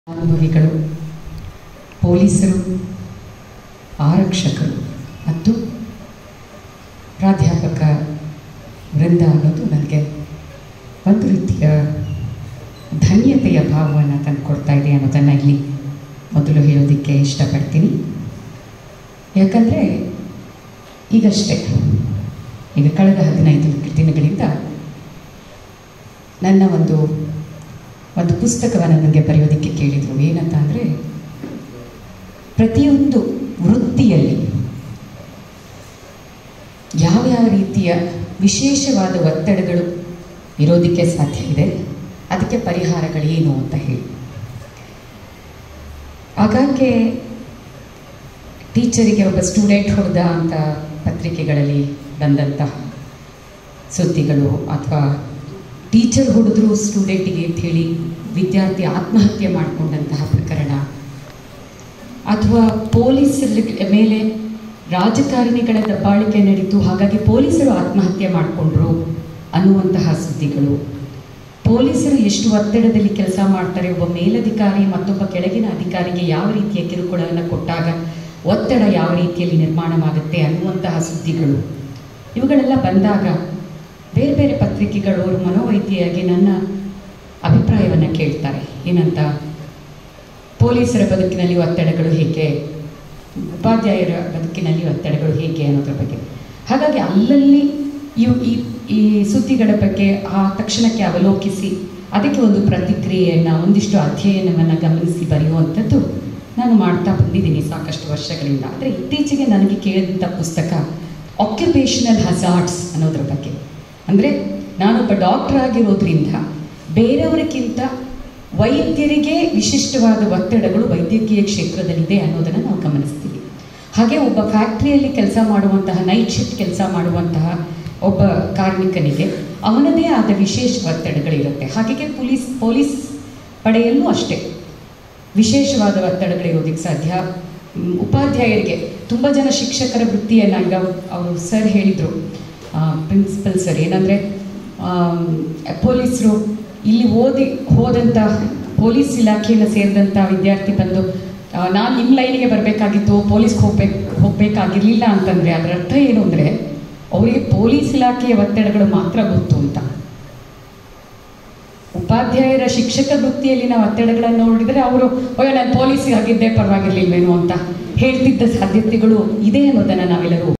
ಅನುಭವಿಗಳು ಪೊಲೀಸರು ಆರಕ್ಷಕರು ಮತ್ತು ಪ್ರಾಧ್ಯಾಪಕ ವೃಂದ ಅನ್ನೋದು ನನಗೆ ಒಂದು ರೀತಿಯ ಧನ್ಯತೆಯ ಭಾವವನ್ನು ತಂದುಕೊಡ್ತಾ ಇದೆ ಅನ್ನೋದನ್ನು ಇಲ್ಲಿ ಮೊದಲು ಹೇಳೋದಕ್ಕೆ ಇಷ್ಟಪಡ್ತೀನಿ ಯಾಕಂದರೆ ಈಗಷ್ಟೇ ಈಗ ಕಳೆದ ಹದಿನೈದು ದಿನಗಳಿಂದ ನನ್ನ ಒಂದು ಒಂದು ಪುಸ್ತಕವನ್ನು ನನಗೆ ಬರೆಯೋದಕ್ಕೆ ಕೇಳಿದರು ಏನಂತ ಅಂದರೆ ಪ್ರತಿಯೊಂದು ವೃತ್ತಿಯಲ್ಲಿ ಯಾವ ಯಾವ ರೀತಿಯ ವಿಶೇಷವಾದ ಒತ್ತಡಗಳು ಇರೋದಕ್ಕೆ ಸಾಧ್ಯ ಇದೆ ಅದಕ್ಕೆ ಪರಿಹಾರಗಳೇನು ಅಂತ ಹೇಳಿ ಆಗಾಗ್ಗೆ ಟೀಚರಿಗೆ ಒಬ್ಬ ಸ್ಟೂಡೆಂಟ್ ಹೊಡೆದ ಅಂತ ಪತ್ರಿಕೆಗಳಲ್ಲಿ ಬಂದಂತಹ ಸುದ್ದಿಗಳು ಅಥವಾ ಟೀಚರ್ ಹೊಡೆದ್ರು ಸ್ಟೂಡೆಂಟಿಗೆ ಅಂತ ಹೇಳಿ ವಿದ್ಯಾರ್ಥಿ ಆತ್ಮಹತ್ಯೆ ಮಾಡಿಕೊಂಡಂತಹ ಪ್ರಕರಣ ಅಥವಾ ಪೊಲೀಸರ ಮೇಲೆ ರಾಜಕಾರಣಿಗಳ ದಬ್ಬಾಳಿಕೆ ನಡೀತು ಹಾಗಾಗಿ ಪೊಲೀಸರು ಆತ್ಮಹತ್ಯೆ ಮಾಡಿಕೊಂಡ್ರು ಅನ್ನುವಂತಹ ಸುದ್ದಿಗಳು ಪೊಲೀಸರು ಎಷ್ಟು ಒತ್ತಡದಲ್ಲಿ ಕೆಲಸ ಮಾಡ್ತಾರೆ ಒಬ್ಬ ಮೇಲಧಿಕಾರಿ ಮತ್ತೊಬ್ಬ ಕೆಳಗಿನ ಅಧಿಕಾರಿಗೆ ಯಾವ ರೀತಿಯ ಕಿರುಕುಳವನ್ನು ಕೊಟ್ಟಾಗ ಒತ್ತಡ ಯಾವ ರೀತಿಯಲ್ಲಿ ನಿರ್ಮಾಣವಾಗುತ್ತೆ ಅನ್ನುವಂತಹ ಸುದ್ದಿಗಳು ಇವುಗಳೆಲ್ಲ ಬಂದಾಗ ಬೇರೆ ಬೇರೆ ಪತ್ರಿಕೆಗಳು ಅವರು ಮನೋವೈದ್ಯೆಯಾಗಿ ನನ್ನ ಅಭಿಪ್ರಾಯವನ್ನು ಕೇಳ್ತಾರೆ ಏನಂತ ಪೊಲೀಸರ ಬದುಕಿನಲ್ಲಿ ಒತ್ತಡಗಳು ಹೇಗೆ ಉಪಾಧ್ಯಾಯರ ಬದುಕಿನಲ್ಲಿ ಒತ್ತಡಗಳು ಹೇಗೆ ಅನ್ನೋದ್ರ ಬಗ್ಗೆ ಹಾಗಾಗಿ ಅಲ್ಲಲ್ಲಿ ಇವು ಈ ಈ ಸುದ್ದಿಗಳ ಬಗ್ಗೆ ಆ ತಕ್ಷಣಕ್ಕೆ ಅವಲೋಕಿಸಿ ಅದಕ್ಕೆ ಒಂದು ಪ್ರತಿಕ್ರಿಯೆಯನ್ನು ಒಂದಿಷ್ಟು ಅಧ್ಯಯನವನ್ನು ಗಮನಿಸಿ ಬರೆಯುವಂಥದ್ದು ನಾನು ಮಾಡ್ತಾ ಬಂದಿದ್ದೀನಿ ಸಾಕಷ್ಟು ವರ್ಷಗಳಿಂದ ಆದರೆ ಇತ್ತೀಚೆಗೆ ನನಗೆ ಕೇಳಿದಂಥ ಪುಸ್ತಕ ಆಕ್ಯುಪೇಷನಲ್ ಹಜಾರ್ಡ್ಸ್ ಅನ್ನೋದ್ರ ಬಗ್ಗೆ ಅಂದರೆ ನಾನೊಬ್ಬ ಡಾಕ್ಟರ್ ಆಗಿರೋದ್ರಿಂದ ಬೇರೆಯವರಿಗಿಂತ ವೈದ್ಯರಿಗೆ ವಿಶಿಷ್ಟವಾದ ಒತ್ತಡಗಳು ವೈದ್ಯಕೀಯ ಕ್ಷೇತ್ರದಲ್ಲಿದೆ ಅನ್ನೋದನ್ನು ನಾವು ಗಮನಿಸ್ತೀವಿ ಹಾಗೆ ಒಬ್ಬ ಫ್ಯಾಕ್ಟ್ರಿಯಲ್ಲಿ ಕೆಲಸ ಮಾಡುವಂತಹ ನೈಟ್ ಶಿಫ್ಟ್ ಕೆಲಸ ಮಾಡುವಂತಹ ಒಬ್ಬ ಕಾರ್ಮಿಕನಿಗೆ ಅವನದೇ ಆದ ವಿಶೇಷ ಒತ್ತಡಗಳಿರುತ್ತೆ ಹಾಗೆ ಪೊಲೀಸ್ ಪೊಲೀಸ್ ಪಡೆಯಲ್ಲೂ ಅಷ್ಟೇ ವಿಶೇಷವಾದ ಒತ್ತಡಗಳಿರೋದಕ್ಕೆ ಸಾಧ್ಯ ಮ್, ಉಪಾಧ್ಯಾಯರಿಗೆ ತುಂಬ ಜನ ಶಿಕ್ಷಕರ ವೃತ್ತಿಯನ್ನು ಈಗ ಅವರು ಸರ್ ಹೇಳಿದರು ಪ್ರಿನ್ಸಿಪಲ್ ಸರ್ ಏನಂದರೆ ಪೊಲೀಸರು ಇಲ್ಲಿ ಓದಿ ಹೋದಂಥ ಪೊಲೀಸ್ ಇಲಾಖೆಯನ್ನು ಸೇರಿದಂಥ ವಿದ್ಯಾರ್ಥಿ ಬಂದು ನಾನು ನಿಮ್ಮ ಲೈನಿಗೆ ಬರಬೇಕಾಗಿತ್ತು ಪೊಲೀಸ್ಗೆ ಹೋಗ್ಬೇಕು ಹೋಗಬೇಕಾಗಿರಲಿಲ್ಲ ಅಂತಂದರೆ ಅದರ ಅರ್ಥ ಏನು ಅಂದರೆ ಅವರಿಗೆ ಪೊಲೀಸ್ ಇಲಾಖೆಯ ಒತ್ತಡಗಳು ಮಾತ್ರ ಗೊತ್ತು ಅಂತ ಉಪಾಧ್ಯಾಯರ ಶಿಕ್ಷಕ ವೃತ್ತಿಯಲ್ಲಿನ ಒತ್ತಡಗಳನ್ನು ನೋಡಿದರೆ ಅವರು ಅಯ್ಯೋ ನಾನು ಪೊಲೀಸಿಗೆ ಆಗಿದ್ದೇ ಪರವಾಗಿರ್ಲಿಲ್ವೇನೋ ಅಂತ ಹೇಳ್ತಿದ್ದ ಸಾಧ್ಯತೆಗಳು ಇದೆ ಅನ್ನೋದನ್ನು ನಾವೆಲ್ಲರೂ